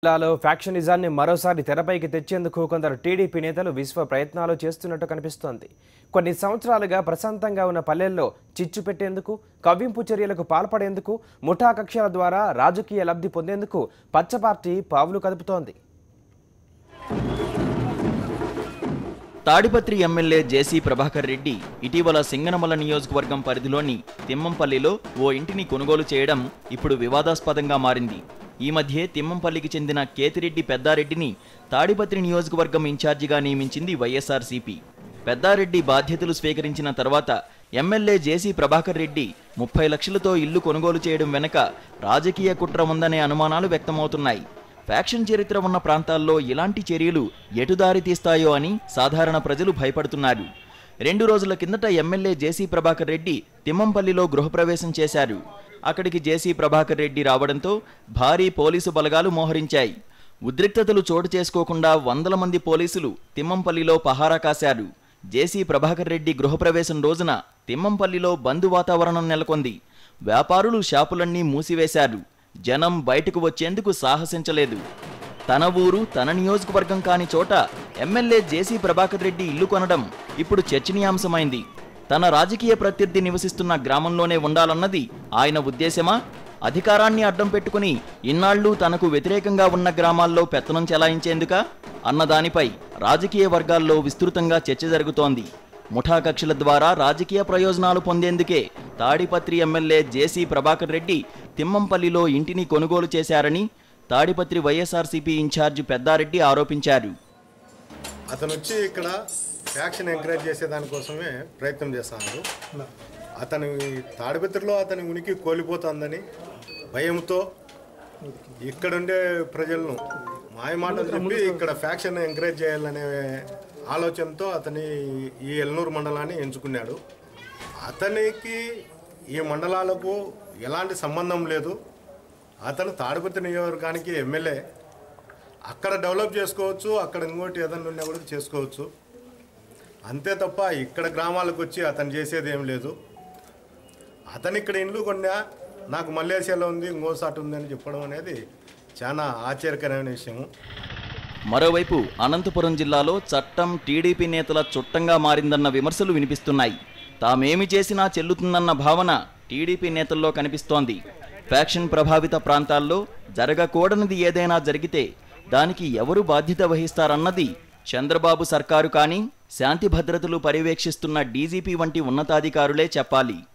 జిల్లాలో ఫ్యాక్షనిజాన్ని మరోసారి తెరపైకి తెచ్చేందుకు కొందరు టీడీపీ నేతలు విశ్వ ప్రయత్నాలు చేస్తున్నట్టు కనిపిస్తోంది కొన్ని సంవత్సరాలుగా ప్రశాంతంగా ఉన్న పల్లెల్లో చిచ్చు పెట్టేందుకు కవ్వింపు చర్యలకు పాల్పడేందుకు ముఠా కక్షల ద్వారా రాజకీయ లబ్ధి పొందేందుకు పచ్చ పార్టీ పావులు కదుపుతోంది తాడిపత్రి ఎమ్మెల్యే జేసీ ప్రభాకర్ రెడ్డి ఇటీవల సింగనమల నియోజకవర్గం పరిధిలోని తిమ్మంపల్లిలో ఓ ఇంటిని కొనుగోలు చేయడం ఇప్పుడు వివాదాస్పదంగా మారింది ఈ మధ్యే తిమ్మంపల్లికి చెందిన కేతిరెడ్డి పెద్దారెడ్డిని తాడిపత్రి నియోజకవర్గం ఇన్ఛార్జిగా నియమించింది వైఎస్ఆర్సీపీ పెద్దారెడ్డి బాధ్యతలు స్వీకరించిన తర్వాత ఎమ్మెల్యే జేసీ ప్రభాకర్ రెడ్డి ముప్పై లక్షలతో ఇల్లు కొనుగోలు చేయడం వెనుక రాజకీయ కుట్ర ఉందనే అనుమానాలు వ్యక్తమవుతున్నాయి ఫ్యాక్షన్ చరిత్ర ఉన్న ప్రాంతాల్లో ఇలాంటి చర్యలు ఎటు దారి తీస్తాయో అని సాధారణ ప్రజలు భయపడుతున్నారు రెండు రోజుల కిందట ఎమ్మెల్యే జేసీ ప్రభాకర్ రెడ్డి తిమ్మంపల్లిలో గృహప్రవేశం చేశారు అక్కడికి జేసీ ప్రభాకర్ రెడ్డి రావడంతో భారీ పోలీసు బలగాలు మోహరించాయి ఉద్రిక్తతలు చోటు చేసుకోకుండా వందల మంది పోలీసులు తిమ్మంపల్లిలో పహారా కాశారు జేసీ ప్రభాకర్ రెడ్డి గృహప్రవేశం రోజున తిమ్మంపల్లిలో బందు వాతావరణం నెలకొంది వ్యాపారులు షాపులన్నీ మూసివేశారు జనం బయటకు వచ్చేందుకు సాహసించలేదు తన ఊరు తన నియోజకవర్గం కాని చోట ఎమ్మెల్యే జేసీ ప్రభాకర్ రెడ్డి ఇల్లు కొనడం ఇప్పుడు చర్చనీయాంశమైంది తన రాజకీయ ప్రత్యర్థి నివసిస్తున్న గ్రామంలోనే ఉండాలన్నది ఆయన ఉద్దేశమా అధికారాన్ని అడ్డం పెట్టుకుని ఇన్నాళ్లు తనకు వ్యతిరేకంగా ఉన్న గ్రామాల్లో పెత్తనం చెలాయించేందుకా అన్నదానిపై రాజకీయ వర్గాల్లో విస్తృతంగా చర్చ జరుగుతోంది ముఠా కక్షల ద్వారా రాజకీయ ప్రయోజనాలు పొందేందుకే తాడిపత్రి ఎమ్మెల్యే జేసీ ప్రభాకర్ రెడ్డి తిమ్మంపల్లిలో ఇంటిని కొనుగోలు చేశారని తాడిపత్రి వైఎస్ఆర్సీపీ ఇన్ఛార్జ్ పెద్దారెడ్డి ఆరోపించారు అతను వచ్చి ఇక్కడ ఫ్యాక్షన్ ఎంకరేజ్ చేసే దానికోసమే ప్రయత్నం చేస్తున్నారు అతని తాడిపత్రిలో అతని ఉనికి కోల్పోతుందని భయంతో ఇక్కడుండే ప్రజలను మాయమాటలు చెప్పి ఇక్కడ ఫ్యాక్షన్ ఎంకరేజ్ చేయాలనే ఆలోచనతో అతని ఈ ఎల్నూరు మండలాన్ని ఎంచుకున్నాడు అతనికి ఈ మండలాలకు ఎలాంటి సంబంధం లేదు అతను తాడిపత్రి నియోజకవర్గానికి ఎమ్మెల్యే అక్కడ డెవలప్ చేసుకోవచ్చు అక్కడ ఇంకోటి ఏదైనా ఉన్నా కూడా చేసుకోవచ్చు అంతే తప్ప ఇక్కడ గ్రామాలకు వచ్చి అతను చేసేది ఏం లేదు అతను ఇక్కడ ఇండ్లు కొన్నా నాకు మలేషియాలో ఉంది ఇంకో సాటు ఉంది అని చెప్పడం అనేది చాలా ఆశ్చర్యకరమైన విషయము మరోవైపు అనంతపురం జిల్లాలో చట్టం టీడీపీ నేతల చుట్టంగా మారిందన్న విమర్శలు వినిపిస్తున్నాయి తామేమి చేసినా చెల్లుతుందన్న భావన టీడీపీ నేతల్లో కనిపిస్తోంది ఫ్యాక్షన్ ప్రభావిత ప్రాంతాల్లో జరగకూడనిది ఏదైనా జరిగితే దానికి ఎవరు బాధ్యత వహిస్తారన్నది చంద్రబాబు సర్కారు కానీ శాంతి భద్రతలు పర్యవేక్షిస్తున్న డీజీపీ వంటి ఉన్నతాధికారులే చెప్పాలి